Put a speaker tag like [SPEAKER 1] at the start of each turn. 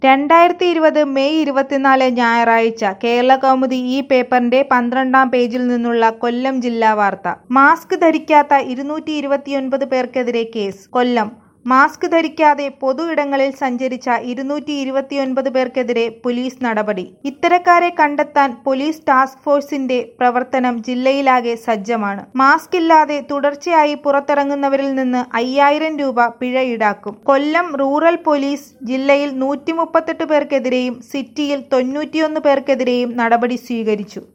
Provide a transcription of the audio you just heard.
[SPEAKER 1] രണ്ടായിരത്തി ഇരുപത് മെയ് ഇരുപത്തിനാല് ഞായറാഴ്ച കേരളകൗമുദി ഈ പേപ്പറിന്റെ പന്ത്രണ്ടാം പേജിൽ നിന്നുള്ള കൊല്ലം ജില്ലാ വാർത്ത മാസ്ക് ധരിക്കാത്ത ഇരുന്നൂറ്റി ഇരുപത്തിയൊൻപത് പേർക്കെതിരെ കേസ് കൊല്ലം മാസ്ക് ധരിക്കാതെ പൊതു ഇടങ്ങളിൽ സഞ്ചരിച്ച ഇരുന്നൂറ്റി ഇരുപത്തിയൊൻപത് പേർക്കെതിരെ പോലീസ് നടപടി ഇത്തരക്കാരെ കണ്ടെത്താൻ പോലീസ് ടാസ്ക് ഫോഴ്സിന്റെ പ്രവർത്തനം ജില്ലയിലാകെ സജ്ജമാണ് മാസ്ക് ഇല്ലാതെ തുടർച്ചയായി പുറത്തിറങ്ങുന്നവരിൽ നിന്ന് അയ്യായിരം രൂപ പിഴ ഈടാക്കും കൊല്ലം റൂറൽ പോലീസ് ജില്ലയിൽ നൂറ്റി മുപ്പത്തെട്ട് പേർക്കെതിരെയും സിറ്റിയിൽ തൊണ്ണൂറ്റിയൊന്ന് പേർക്കെതിരെയും നടപടി സ്വീകരിച്ചു